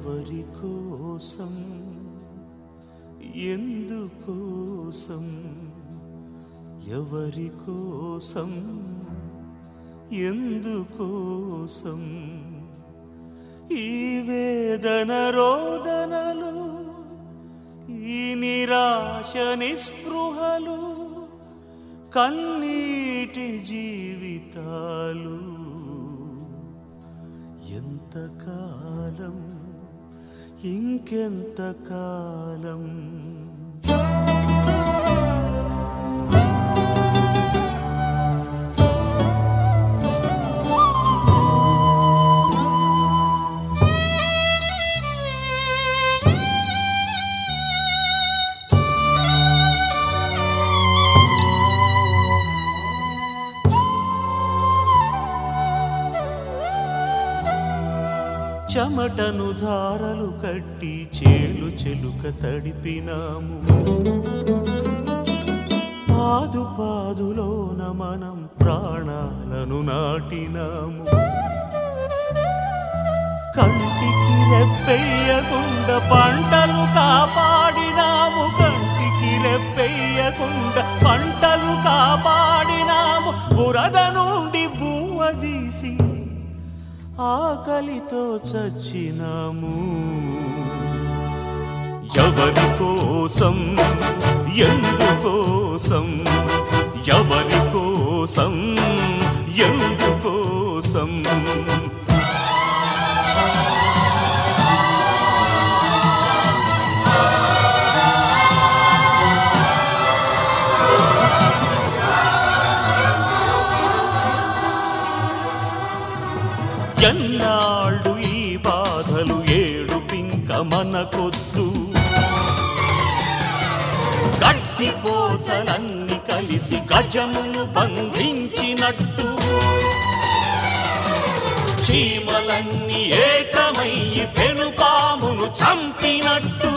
ఎవరి కోసం ఎందుకోసం ఎవరి కోసం ఎందుకోసం ఈ వేదన రోదనలు ఈ నిరాశ నిస్పృహలు కన్నీటి జీవితాలు ఎంతకాలం ఇంకెంతకాలం చెమటను ధారలు కట్టి చేలు చెలుక తడిపినాము పాదు పాదులోన మనం ప్రాణాలను నాటినాము కంటికి రెప్పెయ్యకుండా పంటలు కాపాడినాము కంటికి రెప్పెయ్యకుండా పంటలు కాపాడినాము బురద నుండి బువ్వ తీసి ఆకలితో చచ్చినాము ఎవరి కోసం ఎందుకోసం ఎవరి కోసం ఎందుకోసం ఎన్నాళ్ళు ఈ బాధలు ఏడు పింక మనకొద్దు గట్టి పోచలన్నీ కలిసి గజమును బంధించినట్టు చీమలన్నీ ఏకమయ్యి పెనుపామును చంపినట్టు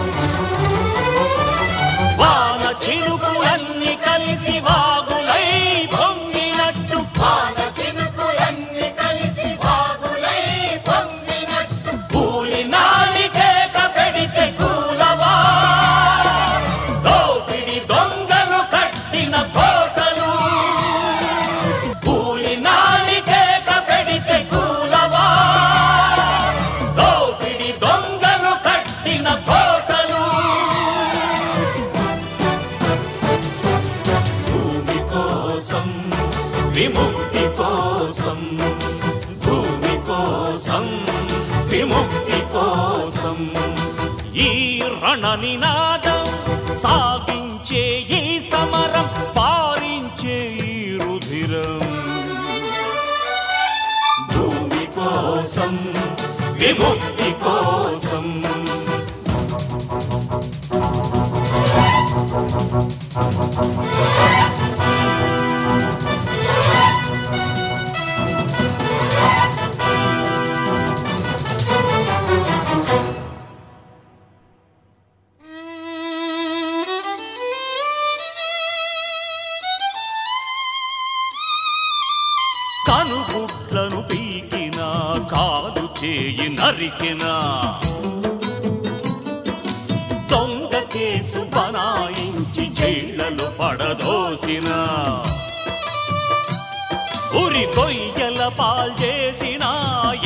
వాన చినుకులన్నీ కలిసి వాగులై పొంగినట్టు వాన చినుకులన్నీ కలిసి వాగులై పొంగినట్టు కూలి నాలికేక పెడితే కూలవా దోపిడి దొంగలు కట్టిన కోటలు కూలి నాలికేక పెడితే కూలవా దోపిడి దొంగలు కట్టిన కోటలు భూమి కోసం విముక్తి కోసం భూమి కోసం విముక్తి కోసం ఈ రణ నినాదం సాగించే ఈ సమరం పారించే ఈ రుధిరం భూమి కోసం విముక్తి కోసం కనుగుట్లను పీకినా కాలు చేయి నరికినా దొంగ కేసు బనాయించి జైళ్లలో పడదోసిన ఉరి కొయ్యల పాల్చేసిన